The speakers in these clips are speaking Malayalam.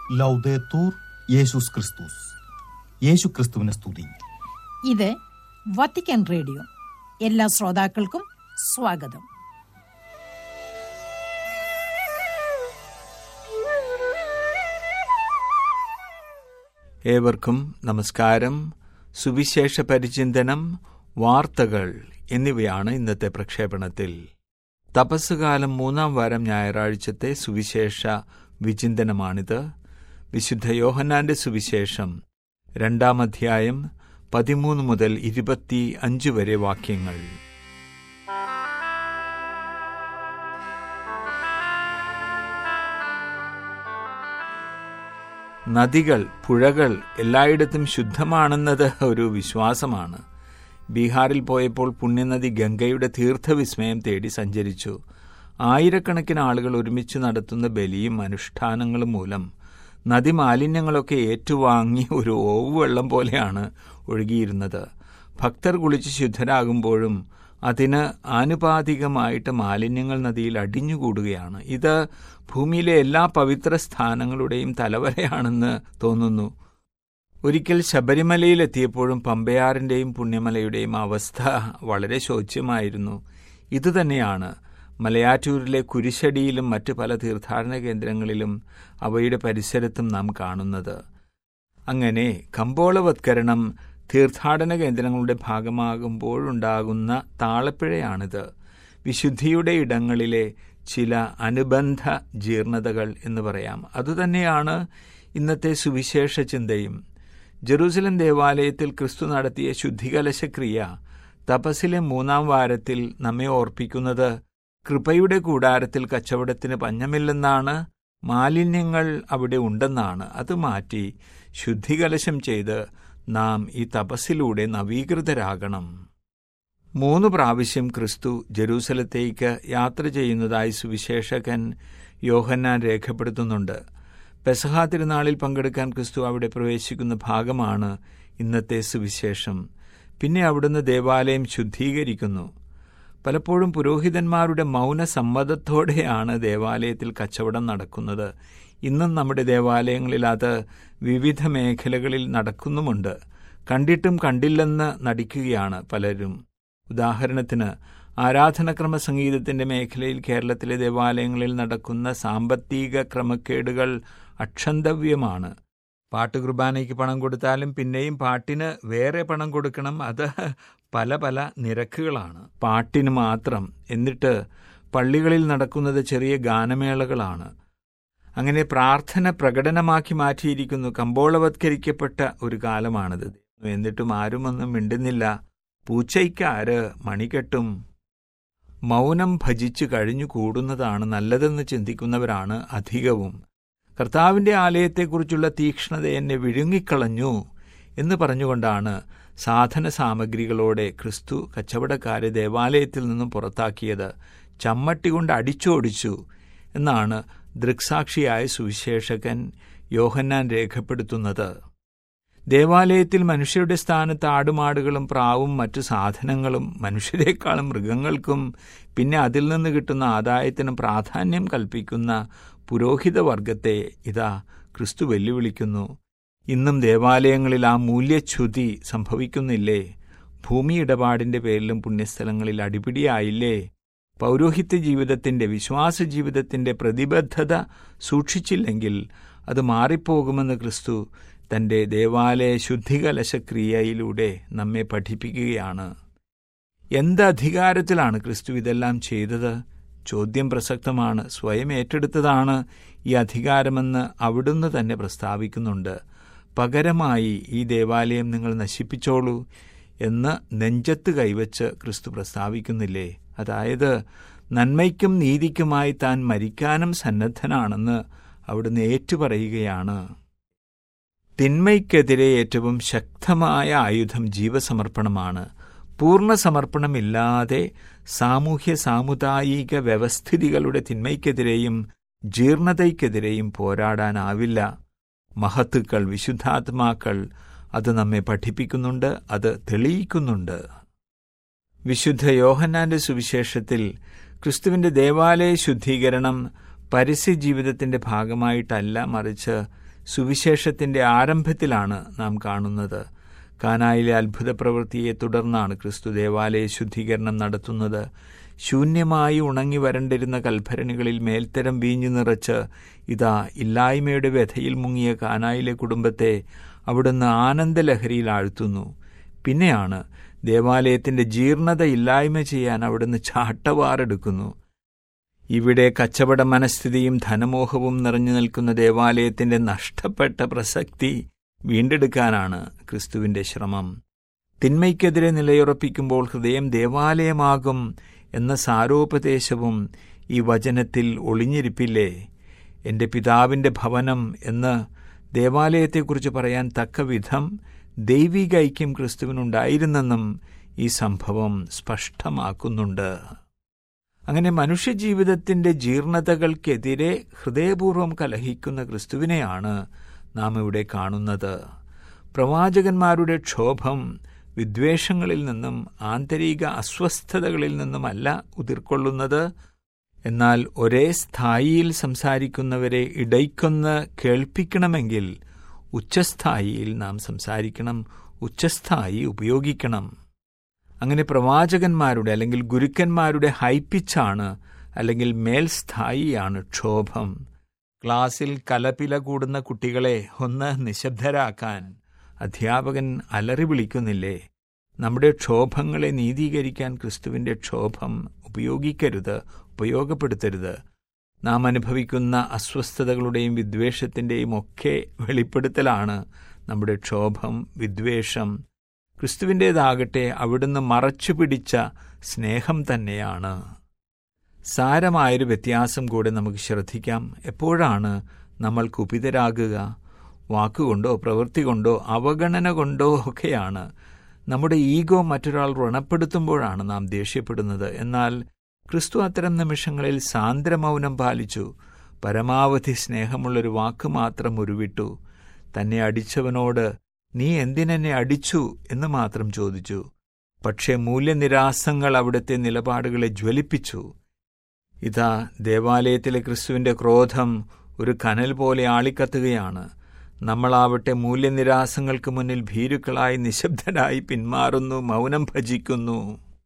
ലൗദേത്തൂർ യേശുസ് ക്രിസ്തുസ് യേശു ക്രിസ്തുവിനെ സ്തുതി ഇത് വത്തിക്കാൻ റേഡിയോ എല്ലാ ശ്രോതാക്കൾക്കും സ്വാഗതം ഏവർക്കും നമസ്കാരം സുവിശേഷ പരിചിന്തനം വാർത്തകൾ എന്നിവയാണ് ഇന്നത്തെ പ്രക്ഷേപണത്തിൽ തപസ്സുകാലം മൂന്നാം വാരം ഞായറാഴ്ചത്തെ സുവിശേഷ വിചിന്തനമാണിത് വിശുദ്ധ യോഹന്നാന്റെ സുവിശേഷം രണ്ടാം അധ്യായം പതിമൂന്ന് മുതൽ ഇരുപത്തി അഞ്ച് വരെ വാക്യങ്ങൾ നദികൾ പുഴകൾ എല്ലായിടത്തും ശുദ്ധമാണെന്നത് ഒരു വിശ്വാസമാണ് ബീഹാറിൽ പോയപ്പോൾ പുണ്യനദി ഗംഗയുടെ തീർത്ഥവിസ്മയം തേടി സഞ്ചരിച്ചു ആയിരക്കണക്കിന് ആളുകൾ ഒരുമിച്ച് നടത്തുന്ന ബലിയും അനുഷ്ഠാനങ്ങളും മൂലം നദി മാലിന്യങ്ങളൊക്കെ ഏറ്റുവാങ്ങി ഒരു ഓവ് വെള്ളം പോലെയാണ് ഒഴുകിയിരുന്നത് ഭക്തർ കുളിച്ച് ശുദ്ധരാകുമ്പോഴും അതിന് ആനുപാതികമായിട്ട് മാലിന്യങ്ങൾ നദിയിൽ അടിഞ്ഞുകൂടുകയാണ് ഇത് ഭൂമിയിലെ എല്ലാ പവിത്ര സ്ഥാനങ്ങളുടെയും തലവരയാണെന്ന് തോന്നുന്നു ഒരിക്കൽ ശബരിമലയിലെത്തിയപ്പോഴും പമ്പയാറിന്റെയും പുണ്യമലയുടെയും അവസ്ഥ വളരെ ശോച്യമായിരുന്നു ഇതുതന്നെയാണ് മലയാറ്റൂരിലെ കുരിശടിയിലും മറ്റു പല തീർത്ഥാടന കേന്ദ്രങ്ങളിലും അവയുടെ പരിസരത്തും നാം കാണുന്നത് അങ്ങനെ കമ്പോളവത്കരണം തീർത്ഥാടന കേന്ദ്രങ്ങളുടെ ഭാഗമാകുമ്പോഴുണ്ടാകുന്ന താളപ്പിഴയാണിത് വിശുദ്ധിയുടെ ഇടങ്ങളിലെ ചില അനുബന്ധ ജീർണതകൾ എന്ന് പറയാം അതുതന്നെയാണ് ഇന്നത്തെ സുവിശേഷ ചിന്തയും ജെറൂസലം ദേവാലയത്തിൽ ക്രിസ്തു നടത്തിയ ശുദ്ധികലശക്രിയ തപസിലെ മൂന്നാം വാരത്തിൽ നമ്മെ ഓർപ്പിക്കുന്നത് കൃപയുടെ കൂടാരത്തിൽ കച്ചവടത്തിന് പഞ്ഞമില്ലെന്നാണ് മാലിന്യങ്ങൾ അവിടെ ഉണ്ടെന്നാണ് അത് മാറ്റി ശുദ്ധികലശം ചെയ്ത് നാം ഈ തപസ്സിലൂടെ നവീകൃതരാകണം മൂന്ന് പ്രാവശ്യം ക്രിസ്തു ജെറൂസലത്തേക്ക് യാത്ര ചെയ്യുന്നതായി സുവിശേഷകൻ യോഹന്നാൻ രേഖപ്പെടുത്തുന്നുണ്ട് പെസഹ തിരുനാളിൽ പങ്കെടുക്കാൻ ക്രിസ്തു അവിടെ പ്രവേശിക്കുന്ന ഭാഗമാണ് ഇന്നത്തെ സുവിശേഷം പിന്നെ അവിടുന്ന് ദേവാലയം ശുദ്ധീകരിക്കുന്നു പലപ്പോഴും പുരോഹിതന്മാരുടെ മൗന സമ്മതത്തോടെയാണ് ദേവാലയത്തിൽ കച്ചവടം നടക്കുന്നത് ഇന്നും നമ്മുടെ ദേവാലയങ്ങളിൽ അത് വിവിധ മേഖലകളിൽ നടക്കുന്നുമുണ്ട് കണ്ടിട്ടും കണ്ടില്ലെന്ന് നടിക്കുകയാണ് പലരും ഉദാഹരണത്തിന് ആരാധനക്രമ സംഗീതത്തിന്റെ മേഖലയിൽ കേരളത്തിലെ ദേവാലയങ്ങളിൽ നടക്കുന്ന സാമ്പത്തിക ക്രമക്കേടുകൾ അക്ഷന്തവ്യമാണ് പാട്ട് കുർബാനയ്ക്ക് പണം കൊടുത്താലും പിന്നെയും പാട്ടിന് വേറെ പണം കൊടുക്കണം അത് പല പല നിരക്കുകളാണ് പാട്ടിന് മാത്രം എന്നിട്ട് പള്ളികളിൽ നടക്കുന്നത് ചെറിയ ഗാനമേളകളാണ് അങ്ങനെ പ്രാർത്ഥന പ്രകടനമാക്കി മാറ്റിയിരിക്കുന്നു കമ്പോളവത്കരിക്കപ്പെട്ട ഒരു കാലമാണിത് എന്നിട്ടും ആരുമൊന്നും മിണ്ടുന്നില്ല പൂച്ചയ്ക്കാര് മണികെട്ടും മൗനം ഭജിച്ചു കഴിഞ്ഞു കൂടുന്നതാണ് നല്ലതെന്ന് ചിന്തിക്കുന്നവരാണ് അധികവും കർത്താവിന്റെ ആലയത്തെക്കുറിച്ചുള്ള തീക്ഷ്ണത എന്നെ വിഴുങ്ങിക്കളഞ്ഞു എന്ന് പറഞ്ഞുകൊണ്ടാണ് സാധന സാമഗ്രികളോടെ ക്രിസ്തു കച്ചവടക്കാരെ ദേവാലയത്തിൽ നിന്നും പുറത്താക്കിയത് ചമ്മട്ടി കൊണ്ട് അടിച്ചോടിച്ചു എന്നാണ് ദൃക്സാക്ഷിയായ സുവിശേഷകൻ യോഹന്നാൻ രേഖപ്പെടുത്തുന്നത് ദേവാലയത്തിൽ മനുഷ്യരുടെ സ്ഥാനത്ത് ആടുമാടുകളും പ്രാവും മറ്റു സാധനങ്ങളും മനുഷ്യരെക്കാളും മൃഗങ്ങൾക്കും പിന്നെ അതിൽ നിന്ന് കിട്ടുന്ന ആദായത്തിനും പ്രാധാന്യം കൽപ്പിക്കുന്ന പുരോഹിതവർഗത്തെ ഇതാ ക്രിസ്തു വെല്ലുവിളിക്കുന്നു ഇന്നും ദേവാലയങ്ങളിൽ ആ മൂല്യച്യുതി സംഭവിക്കുന്നില്ലേ ഭൂമി ഇടപാടിന്റെ പേരിലും പുണ്യസ്ഥലങ്ങളിൽ അടിപിടിയായില്ലേ പൗരോഹിത്യ ജീവിതത്തിന്റെ വിശ്വാസ ജീവിതത്തിന്റെ പ്രതിബദ്ധത സൂക്ഷിച്ചില്ലെങ്കിൽ അത് മാറിപ്പോകുമെന്ന് ക്രിസ്തു തന്റെ ദേവാലയ ശുദ്ധികലശക്രിയയിലൂടെ നമ്മെ പഠിപ്പിക്കുകയാണ് എന്ത് അധികാരത്തിലാണ് ക്രിസ്തു ഇതെല്ലാം ചെയ്തത് ചോദ്യം പ്രസക്തമാണ് സ്വയം ഏറ്റെടുത്തതാണ് ഈ അധികാരമെന്ന് അവിടുന്ന് തന്നെ പ്രസ്താവിക്കുന്നുണ്ട് പകരമായി ഈ ദേവാലയം നിങ്ങൾ നശിപ്പിച്ചോളൂ എന്ന് നെഞ്ചത്ത് കൈവച്ച് ക്രിസ്തു പ്രസ്താവിക്കുന്നില്ലേ അതായത് നന്മയ്ക്കും നീതിക്കുമായി താൻ മരിക്കാനും സന്നദ്ധനാണെന്ന് അവിടുന്ന് ഏറ്റുപറയുകയാണ് തിന്മയ്ക്കെതിരെ ഏറ്റവും ശക്തമായ ആയുധം ജീവസമർപ്പണമാണ് പൂർണ്ണ സമർപ്പണമില്ലാതെ സാമൂഹ്യ സാമുദായിക വ്യവസ്ഥിതികളുടെ തിന്മയ്ക്കെതിരെയും ജീർണതയ്ക്കെതിരെയും പോരാടാനാവില്ല മഹത്തുക്കൾ വിശുദ്ധാത്മാക്കൾ അത് നമ്മെ പഠിപ്പിക്കുന്നുണ്ട് അത് തെളിയിക്കുന്നുണ്ട് വിശുദ്ധ യോഹന്നാന്റെ സുവിശേഷത്തിൽ ക്രിസ്തുവിന്റെ ദേവാലയ ശുദ്ധീകരണം പരസ്യ ജീവിതത്തിന്റെ ഭാഗമായിട്ടല്ല മറിച്ച് സുവിശേഷത്തിന്റെ ആരംഭത്തിലാണ് നാം കാണുന്നത് കാനായിലെ അത്ഭുത പ്രവൃത്തിയെ തുടർന്നാണ് ക്രിസ്തു ദേവാലയ ശുദ്ധീകരണം നടത്തുന്നത് ശൂന്യമായി ഉണങ്ങി വരണ്ടിരുന്ന കൽഭരണികളിൽ മേൽത്തരം വീഞ്ഞു നിറച്ച് ഇതാ ഇല്ലായ്മയുടെ വ്യഥയിൽ മുങ്ങിയ കാനായിലെ കുടുംബത്തെ അവിടുന്ന് ആനന്ദലഹരിയിൽ ആഴ്ത്തുന്നു പിന്നെയാണ് ദേവാലയത്തിന്റെ ജീർണത ഇല്ലായ്മ ചെയ്യാൻ അവിടുന്ന് ചാട്ടവാറെടുക്കുന്നു ഇവിടെ കച്ചവട മനസ്ഥിതിയും ധനമോഹവും നിറഞ്ഞു നിൽക്കുന്ന ദേവാലയത്തിന്റെ നഷ്ടപ്പെട്ട പ്രസക്തി വീണ്ടെടുക്കാനാണ് ക്രിസ്തുവിന്റെ ശ്രമം തിന്മയ്ക്കെതിരെ നിലയുറപ്പിക്കുമ്പോൾ ഹൃദയം ദേവാലയമാകും എന്ന സാരോപദേശവും ഈ വചനത്തിൽ ഒളിഞ്ഞിരിപ്പില്ലേ എന്റെ പിതാവിന്റെ ഭവനം എന്ന് ദേവാലയത്തെക്കുറിച്ച് പറയാൻ തക്ക വിധം ദൈവിക ഐക്യം ക്രിസ്തുവിനുണ്ടായിരുന്നെന്നും ഈ സംഭവം സ്പഷ്ടമാക്കുന്നുണ്ട് അങ്ങനെ മനുഷ്യജീവിതത്തിന്റെ ജീർണതകൾക്കെതിരെ ഹൃദയപൂർവ്വം കലഹിക്കുന്ന ക്രിസ്തുവിനെയാണ് നാം ഇവിടെ കാണുന്നത് പ്രവാചകന്മാരുടെ ക്ഷോഭം വിദ്വേഷങ്ങളിൽ നിന്നും ആന്തരിക അസ്വസ്ഥതകളിൽ നിന്നുമല്ല ഉതിർക്കൊള്ളുന്നത് എന്നാൽ ഒരേ സ്ഥായിയിൽ സംസാരിക്കുന്നവരെ ഇടയ്ക്കൊന്ന് കേൾപ്പിക്കണമെങ്കിൽ ഉച്ചസ്ഥായിയിൽ നാം സംസാരിക്കണം ഉച്ചസ്ഥായി ഉപയോഗിക്കണം അങ്ങനെ പ്രവാചകന്മാരുടെ അല്ലെങ്കിൽ ഗുരുക്കന്മാരുടെ ഹൈപ്പിച്ചാണ് അല്ലെങ്കിൽ മേൽസ്ഥായിയാണ് ക്ഷോഭം ക്ലാസ്സിൽ കലപില കൂടുന്ന കുട്ടികളെ ഒന്ന് നിശബ്ദരാക്കാൻ അധ്യാപകൻ അലറി വിളിക്കുന്നില്ലേ നമ്മുടെ ക്ഷോഭങ്ങളെ നീതീകരിക്കാൻ ക്രിസ്തുവിന്റെ ക്ഷോഭം ഉപയോഗിക്കരുത് ഉപയോഗപ്പെടുത്തരുത് നാം അനുഭവിക്കുന്ന അസ്വസ്ഥതകളുടെയും വിദ്വേഷത്തിന്റെയും ഒക്കെ വെളിപ്പെടുത്തലാണ് നമ്മുടെ ക്ഷോഭം വിദ്വേഷം ക്രിസ്തുവിൻ്റേതാകട്ടെ അവിടുന്ന് മറച്ചുപിടിച്ച സ്നേഹം തന്നെയാണ് സാരമായൊരു വ്യത്യാസം കൂടെ നമുക്ക് ശ്രദ്ധിക്കാം എപ്പോഴാണ് നമ്മൾ കുപിതരാകുക വാക്കുകൊണ്ടോ പ്രവൃത്തി കൊണ്ടോ അവഗണന കൊണ്ടോ ഒക്കെയാണ് നമ്മുടെ ഈഗോ മറ്റൊരാൾ വ്രണപ്പെടുത്തുമ്പോഴാണ് നാം ദേഷ്യപ്പെടുന്നത് എന്നാൽ ക്രിസ്തു അത്തരം നിമിഷങ്ങളിൽ സാന്ദ്രമൗനം പാലിച്ചു പരമാവധി സ്നേഹമുള്ളൊരു വാക്ക് മാത്രം ഉരുവിട്ടു തന്നെ അടിച്ചവനോട് നീ എന്തിനെന്നെ അടിച്ചു എന്ന് മാത്രം ചോദിച്ചു പക്ഷേ മൂല്യനിരാസങ്ങൾ അവിടുത്തെ നിലപാടുകളെ ജ്വലിപ്പിച്ചു ഇതാ ദേവാലയത്തിലെ ക്രിസ്തുവിന്റെ ക്രോധം ഒരു കനൽ പോലെ ആളിക്കത്തുകയാണ് നമ്മളാവട്ടെ മൂല്യനിരാസങ്ങൾക്ക് മുന്നിൽ ഭീരുക്കളായി നിശബ്ദരായി പിന്മാറുന്നു മൗനം ഭജിക്കുന്നു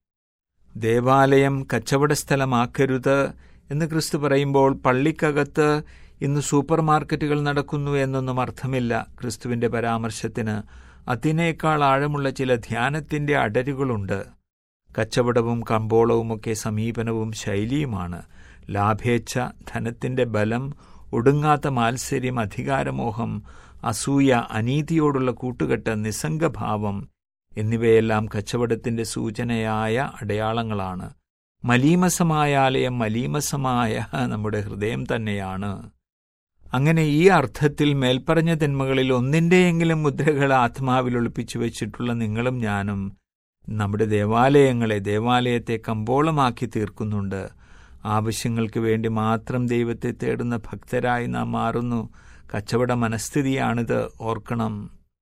ദേവാലയം കച്ചവട സ്ഥലമാക്കരുത് എന്ന് ക്രിസ്തു പറയുമ്പോൾ പള്ളിക്കകത്ത് ഇന്ന് സൂപ്പർ മാർക്കറ്റുകൾ നടക്കുന്നു എന്നൊന്നും അർത്ഥമില്ല ക്രിസ്തുവിന്റെ പരാമർശത്തിന് അതിനേക്കാൾ ആഴമുള്ള ചില ധ്യാനത്തിന്റെ അടരുകളുണ്ട് കച്ചവടവും കമ്പോളവുമൊക്കെ സമീപനവും ശൈലിയുമാണ് ലാഭേച്ഛ ധനത്തിന്റെ ബലം ഒടുങ്ങാത്ത മാത്സര്യം അധികാരമോഹം അസൂയ അനീതിയോടുള്ള കൂട്ടുകെട്ട് നിസ്സംഗഭാവം എന്നിവയെല്ലാം കച്ചവടത്തിന്റെ സൂചനയായ അടയാളങ്ങളാണ് മലീമസമായ ആലയം മലീമസമായ നമ്മുടെ ഹൃദയം തന്നെയാണ് അങ്ങനെ ഈ അർത്ഥത്തിൽ മേൽപ്പറഞ്ഞ തിന്മകളിൽ ഒന്നിന്റെയെങ്കിലും മുദ്രകൾ ആത്മാവിൽ ഒളിപ്പിച്ചു വെച്ചിട്ടുള്ള നിങ്ങളും ഞാനും നമ്മുടെ ദേവാലയങ്ങളെ ദേവാലയത്തെ കമ്പോളമാക്കി തീർക്കുന്നുണ്ട് ആവശ്യങ്ങൾക്ക് വേണ്ടി മാത്രം ദൈവത്തെ തേടുന്ന ഭക്തരായി നാം മാറുന്നു കച്ചവട മനസ്ഥിതിയാണിത് ഓർക്കണം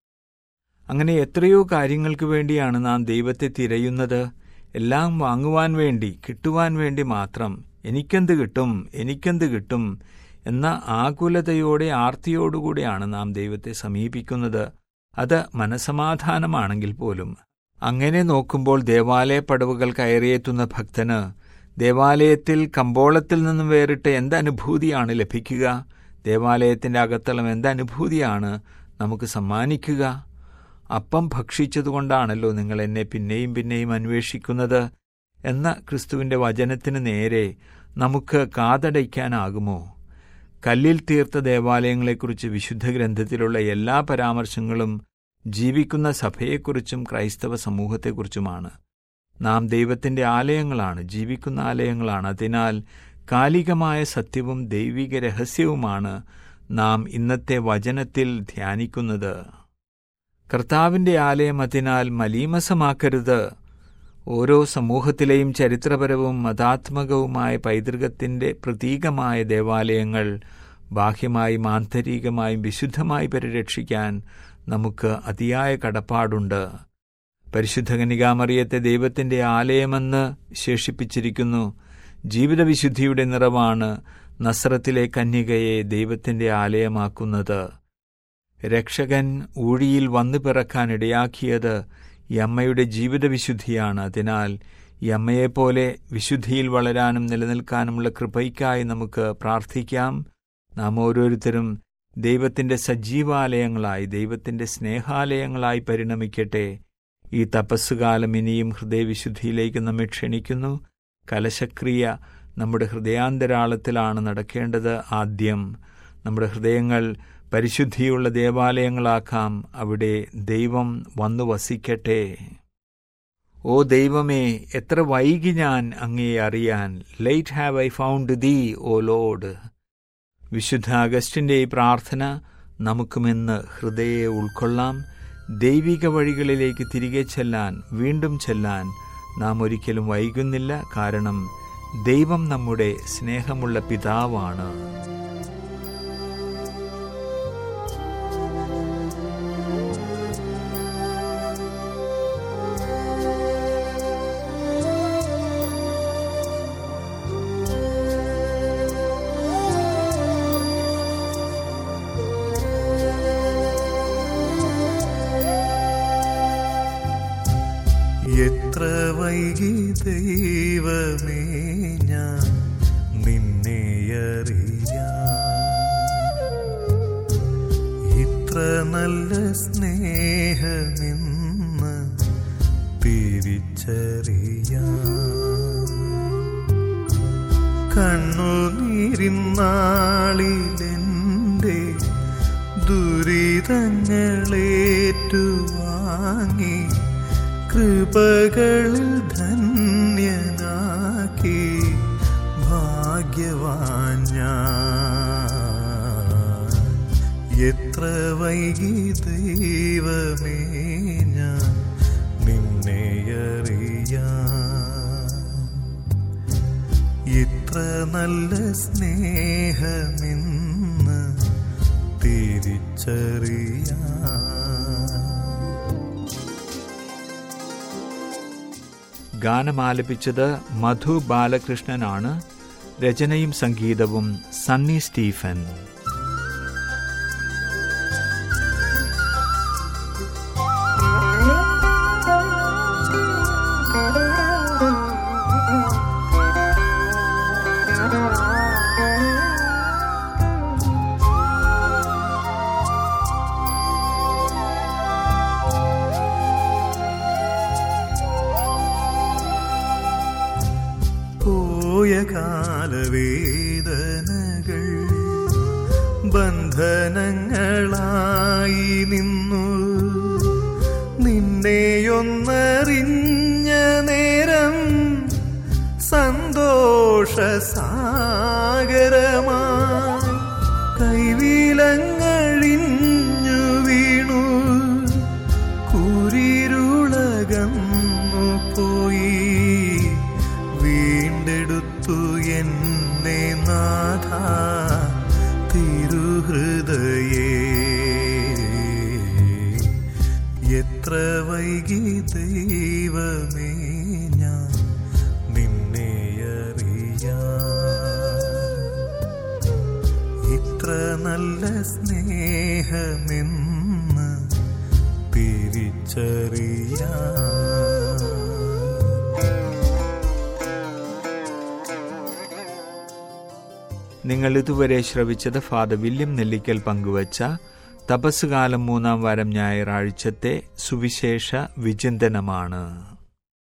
അങ്ങനെ എത്രയോ കാര്യങ്ങൾക്ക് വേണ്ടിയാണ് നാം ദൈവത്തെ തിരയുന്നത് എല്ലാം വാങ്ങുവാൻ വേണ്ടി കിട്ടുവാൻ വേണ്ടി മാത്രം എനിക്കെന്ത് കിട്ടും എനിക്കെന്ത് കിട്ടും എന്ന ആകുലതയോടെ ആർത്തിയോടുകൂടിയാണ് നാം ദൈവത്തെ സമീപിക്കുന്നത് അത് മനസമാധാനമാണെങ്കിൽ പോലും അങ്ങനെ നോക്കുമ്പോൾ ദേവാലയ പടവുകൾ കയറിയെത്തുന്ന ഭക്തന് ദേവാലയത്തിൽ കമ്പോളത്തിൽ നിന്നും വേറിട്ട് എന്തനുഭൂതിയാണ് ലഭിക്കുക ദേവാലയത്തിന്റെ അകത്തളം എന്തനുഭൂതിയാണ് നമുക്ക് സമ്മാനിക്കുക അപ്പം ഭക്ഷിച്ചതുകൊണ്ടാണല്ലോ നിങ്ങൾ എന്നെ പിന്നെയും പിന്നെയും അന്വേഷിക്കുന്നത് എന്ന ക്രിസ്തുവിന്റെ വചനത്തിന് നേരെ നമുക്ക് കാതടയ്ക്കാനാകുമോ കല്ലിൽ തീർത്ത ദേവാലയങ്ങളെക്കുറിച്ച് വിശുദ്ധ ഗ്രന്ഥത്തിലുള്ള എല്ലാ പരാമർശങ്ങളും ജീവിക്കുന്ന സഭയെക്കുറിച്ചും ക്രൈസ്തവ സമൂഹത്തെക്കുറിച്ചുമാണ് നാം ദൈവത്തിന്റെ ആലയങ്ങളാണ് ജീവിക്കുന്ന ആലയങ്ങളാണ് അതിനാൽ കാലികമായ സത്യവും ദൈവിക രഹസ്യവുമാണ് നാം ഇന്നത്തെ വചനത്തിൽ ധ്യാനിക്കുന്നത് കർത്താവിന്റെ ആലയം അതിനാൽ മലീമസമാക്കരുത് ഓരോ സമൂഹത്തിലെയും ചരിത്രപരവും മതാത്മകവുമായ പൈതൃകത്തിന്റെ പ്രതീകമായ ദേവാലയങ്ങൾ ബാഹ്യമായും ആന്തരികമായും വിശുദ്ധമായി പരിരക്ഷിക്കാൻ നമുക്ക് അതിയായ കടപ്പാടുണ്ട് പരിശുദ്ധ കനികാമറിയത്തെ ദൈവത്തിന്റെ ആലയമെന്ന് വിശേഷിപ്പിച്ചിരിക്കുന്നു ജീവിതവിശുദ്ധിയുടെ നിറവാണ് നസ്രത്തിലെ കന്യകയെ ദൈവത്തിന്റെ ആലയമാക്കുന്നത് രക്ഷകൻ ഊഴിയിൽ വന്നു പിറക്കാൻ ഇടയാക്കിയത് ഈ അമ്മയുടെ ജീവിതവിശുദ്ധിയാണ് അതിനാൽ ഈ അമ്മയെപ്പോലെ വിശുദ്ധിയിൽ വളരാനും നിലനിൽക്കാനുമുള്ള കൃപയ്ക്കായി നമുക്ക് പ്രാർത്ഥിക്കാം നാം ഓരോരുത്തരും ദൈവത്തിന്റെ സജീവാലയങ്ങളായി ദൈവത്തിന്റെ സ്നേഹാലയങ്ങളായി പരിണമിക്കട്ടെ ഈ തപസ്സുകാലം ഇനിയും ഹൃദയവിശുദ്ധിയിലേക്ക് നമ്മെ ക്ഷണിക്കുന്നു കലശക്രിയ നമ്മുടെ ഹൃദയാന്തരാളത്തിലാണ് നടക്കേണ്ടത് ആദ്യം നമ്മുടെ ഹൃദയങ്ങൾ പരിശുദ്ധിയുള്ള ദേവാലയങ്ങളാക്കാം അവിടെ ദൈവം വന്നു വസിക്കട്ടെ ഓ ദൈവമേ എത്ര വൈകി ഞാൻ അങ്ങയെ അറിയാൻ ലേറ്റ് ഹാവ് ഐ ഫൗണ്ട് ദീ ഓ ലോഡ് വിശുദ്ധ അഗസ്റ്റിന്റെ ഈ പ്രാർത്ഥന നമുക്കുമെന്ന് ഹൃദയെ ഉൾക്കൊള്ളാം ദൈവിക വഴികളിലേക്ക് തിരികെ ചെല്ലാൻ വീണ്ടും ചെല്ലാൻ നാം ഒരിക്കലും വൈകുന്നില്ല കാരണം ദൈവം നമ്മുടെ സ്നേഹമുള്ള പിതാവാണ് എത്ര വൈകി ദൈവമേ ഞാൻ നിന്നെ അറിയാൻ ഇത്ര നല്ല സ്നേഹമെന്ന് തിരിച്ചറിയാൻ കണ്ണുനീരിന്നാളിലെൻ്റെ ദുരിതങ്ങളേറ്റുവാങ്ങി കൃപകളിൽ ധന്യനാക്കി ഭാഗ്യവാൻ ഞാൻ എത്ര വൈകി ദൈവമേ ഞാൻ നിന്നെ അറിയാൻ ഇത്ര നല്ല സ്നേഹമെന്ന് തിരിച്ചറിയാൻ ഗാനമാലപിച്ചത് മധു ബാലകൃഷ്ണനാണ് രചനയും സംഗീതവും സണ്ണി സ്റ്റീഫൻ പോയ കാലവേദനകൾ ബന്ധനങ്ങളായി നിന്നു നിന്നെയൊന്നറിഞ്ഞ നേരം സന്തോഷ സാഗരമായി കൈവിലങ്ങഴിഞ്ഞു വീണു കുരിരുളകന്നു പോയി വീണ്ടെടുത്തു എന്നെ നാഥ തിരുഹൃദയേ എത്ര വൈകി ദൈവമേ ഞാൻ നിന്നെ അറിയാൻ ഇത്ര നല്ല സ്നേഹമെന്ന് തിരിച്ചറിയാൻ നിങ്ങൾ ഇതുവരെ ശ്രവിച്ചത് ഫാദർ വില്യം നെല്ലിക്കൽ പങ്കുവച്ച തപസ്സുകാലം മൂന്നാം വാരം ഞായറാഴ്ചത്തെ സുവിശേഷ വിചിന്തനമാണ്